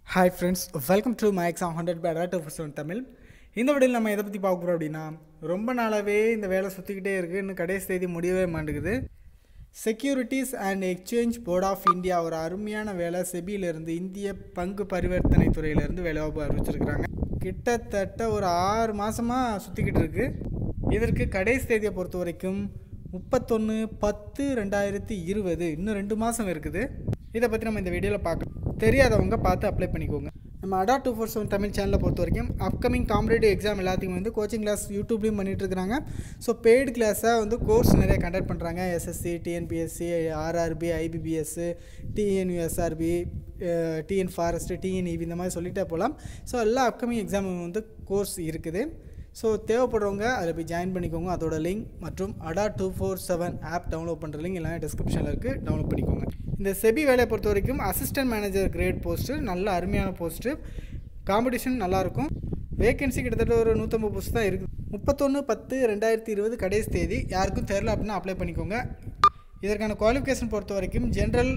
hi friends welcome to my exam hundred pad two percent Tamil இந்த வீடியோவில் நம்ம எதை பற்றி பார்க்க போகிறோம் அப்படின்னா ரொம்ப நாளாகவே இந்த வேலை சுற்றிக்கிட்டே இருக்குது இன்னும் கடைசி தேதி முடியவே மாட்டேங்குது securities and exchange board of India ஒரு அருமையான வேலை செபியிலேருந்து இந்திய பங்கு பரிவர்த்தனை துறையிலேருந்து வேலைவாய்ப்பு அறிவிச்சிருக்கிறாங்க கிட்டத்தட்ட ஒரு ஆறு மாதமாக சுற்றிக்கிட்டு இருக்கு இதற்கு கடைசி தேதியை பொறுத்த வரைக்கும் முப்பத்தொன்று பத்து ரெண்டாயிரத்தி இருபது இன்னும் ரெண்டு மாதம் இருக்குது இதை பற்றி நம்ம இந்த வீடியோவில் பார்க்கலாம் தெரியாதவங்க பார்த்து அப்ளை பண்ணிக்கோங்க நம்ம அடா டூ ஃபோர் செவன் தமிழ் சேனலை பொறுத்த வரைக்கும் அப்கமிங் காம்படேட்டிவ் எக்ஸாம் எல்லாத்தையும் வந்து கோச்சிங் கிளாஸ் யூடியூப்லேயும் பண்ணிட்டு இருக்காங்க ஸோ பெய்டு கிளாஸாக வந்து கோர்ஸ் நிறைய கண்டக்ட் பண்ணுறாங்க S S C T N P S C R R B I B P S T N U S R B T N forest T N E B இந்த மாதிரி சொல்லிட்டே போகலாம் ஸோ எல்லா அப்கமிங் எக்ஸாம் வந்து கோர்ஸ் இருக்குது ஸோ தேவைப்படுறவங்க அதில் போய் ஜாயின் பண்ணிக்கோங்க அதோட லிங்க் மற்றும் Adda two four seven app download பண்ணுற லிங்க் எல்லாமே டிஸ்கிரிப்ஷனில் இருக்குது டவுன்லோட் பண்ணிக்கோங்க இந்த செபி வேலையை பொறுத்த வரைக்கும் அசிஸ்டன்ட் மேனேஜர் கிரேட் போஸ்ட்டு நல்ல அருமையான போஸ்ட்டு காம்படிஷன் நல்லாயிருக்கும் வேகன்சி கிட்டத்தட்ட ஒரு நூற்றம்பது போஸ்ட் தான் இருக்குது முப்பத்தொன்று பத்து ரெண்டாயிரத்தி இருபது கடைசி தேதி யாருக்கும் தெரில அப்படின்னா அப்ளை பண்ணிக்கோங்க இதற்கான குவாலிஃபிகேஷன் பொறுத்த வரைக்கும் general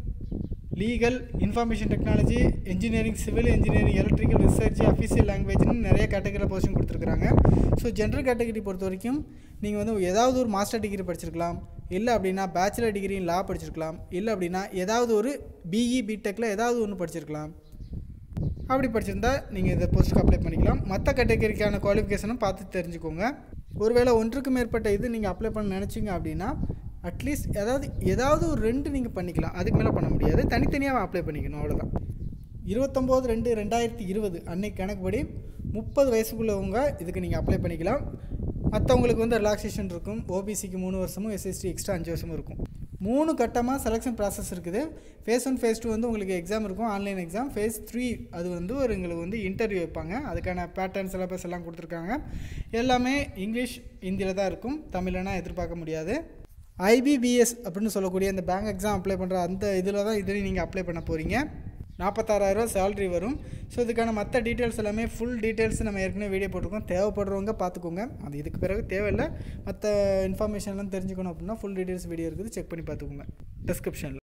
legal information technology engineering civil engineering electrical research official லாங்குவேஜ்னு நிறைய கேட்டகரியில் போஸ்டிங் கொடுத்துருக்காங்க ஸோ ஜென்ரல் கேட்டகரி பொறுத்த வரைக்கும் நீங்கள் வந்து ஏதாவது ஒரு மாஸ்டர் டிகிரி படிச்சிருக்கலாம் இல்லை அப்படின்னா பேச்சுலர் டிகிரி லா படிச்சிருக்கலாம் இல்லை அப்படின்னா ஏதாவது ஒரு பிஇ பிடெக்கில் ஏதாவது ஒன்று படிச்சிருக்கலாம் அப்படி படிச்சிருந்தா நீங்கள் இந்த போஸ்ட்டுக்கு அப்ளை பண்ணிக்கலாம் மற்ற கேட்டகரிக்கான குவாலிஃபிகேஷனும் பார்த்து தெரிஞ்சுக்கோங்க ஒருவேளை ஒன்றுக்கு மேற்பட்ட இது நீங்கள் அப்ளை பண்ண நினச்சிங்க அப்படின்னா அட்லீஸ்ட் ஏதாவது ஏதாவது ஒரு ரெண்டு நீங்கள் பண்ணிக்கலாம் அதுக்கு மேலே பண்ண முடியாது தனித்தனியாக அப்ளை பண்ணிக்கணும் அவ்வளோதான் இருபத்தொம்போது ரெண்டு ரெண்டாயிரத்தி இருபது அன்னைக்கு கணக்குப்படி முப்பது வயசுக்குள்ளவங்க இதுக்கு நீங்கள் அப்ளை பண்ணிக்கலாம் மற்றவங்களுக்கு வந்து ரிலாக்ஸேஷன் இருக்கும் ஓபிசிக்கு மூணு வருஷமும் எஸ்எஸ்டி எக்ஸ்ட்ரா அஞ்சு வருஷமும் இருக்கும் மூணு கட்டமாக செலெக்ஷன் ப்ராசஸ் இருக்குது ஃபேஸ் ஒன் ஃபேஸ் டூ வந்து உங்களுக்கு எக்ஸாம் இருக்கும் ஆன்லைன் எக்ஸாம் ஃபேஸ் த்ரீ அது வந்து ஒரு எங்களுக்கு வந்து இன்டர்வியூ வைப்பாங்க அதுக்கான பேட்டர்ன் சிலபஸ் எல்லாம் கொடுத்துருக்காங்க எல்லாமே இங்கிலீஷ் ஹிந்தியில் தான் இருக்கும் தமிழ்னா எதிர்பார்க்க முடியாது ஐபிபிஎஸ் அப்படின்னு சொல்லக்கூடிய அந்த பேங்க் எக்ஸாம் அப்ளை பண்ணுற அந்த இதில் தான் இதுலேயும் நீங்கள் அப்ளை பண்ண போகிறீங்க நாற்பத்தாறாயிரரூவா சேலரி வரும் ஸோ இதுக்கான மற்ற டீட்டெயில்ஸ் எல்லாமே ஃபுல் டீட்டெயில்ஸ் நம்ம ஏற்கனவே வீடியோ போட்டிருக்கோம் தேவைப்படுறவங்க பார்த்துக்கோங்க அது இதுக்கு பிறகு தேவையில்லை மற்ற இன்ஃபர்மேஷன்லாம் தெரிஞ்சுக்கணும் அப்படின்னா ஃபுல் டீட்டெயில்ஸ் வீடியோ இருக்குது செக் பண்ணி பார்த்துக்கோங்க டிஸ்கிரிப்ஷனில்